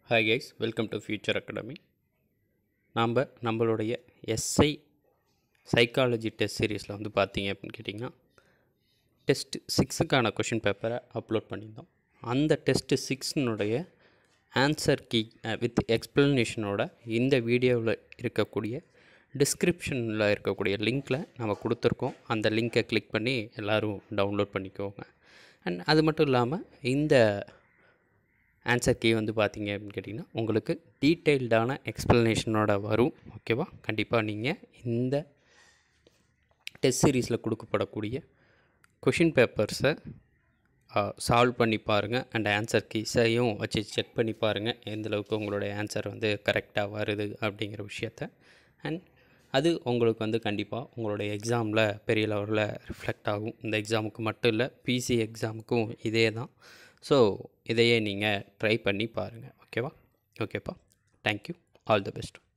hi guys welcome to future academy நாம் நம்மளுடைய SI psychology test சீரீஸில் வந்து பார்த்தீங்க அப்படின்னு கேட்டிங்கன்னா டெஸ்ட் சிக்ஸுக்கான கொஷின் பேப்பரை அப்லோட் பண்ணியிருந்தோம் அந்த டெஸ்ட்டு சிக்ஸ்னுடைய ஆன்சர் கீ வித் எக்ஸ்ப்ளனேஷனோட இந்த வீடியோவில் இருக்கக்கூடிய டிஸ்கிரிப்ஷனில் இருக்கக்கூடிய லிங்க்கில் நம்ம கொடுத்துருக்கோம் அந்த லிங்க்கை கிளிக் பண்ணி எல்லோரும் டவுன்லோட் பண்ணிக்கோங்க அண்ட் அது மட்டும் இல்லாமல் இந்த ஆன்சர் கீ வந்து பார்த்தீங்க அப்படின்னு கேட்டிங்கன்னா உங்களுக்கு டீட்டெயில்டான எக்ஸ்ப்ளனேஷனோட வரும் ஓகேவா கண்டிப்பாக நீங்கள் இந்த டெஸ்ட் சீரீஸில் கொடுக்கப்படக்கூடிய கொஷின் பேப்பர்ஸை சால்வ் பண்ணி பாருங்கள் அண்ட் ஆன்சர் கீஸையும் வச்சு செக் பண்ணி பாருங்கள் எந்த அளவுக்கு உங்களுடைய ஆன்சர் வந்து கரெக்டாக வருது அப்படிங்கிற விஷயத்த அண்ட் அது உங்களுக்கு வந்து கண்டிப்பாக உங்களுடைய எக்ஸாமில் பெரிய லெவலில் ரிஃப்ளெக்ட் ஆகும் இந்த எக்ஸாமுக்கு மட்டும் இல்லை பிசி எக்ஸாமுக்கும் இதே தான் ஸோ இதையே நீங்கள் ட்ரை பண்ணி பாருங்கள் ஓகேவா ஓகேப்பா தேங்க்யூ ஆல் தி பெஸ்ட்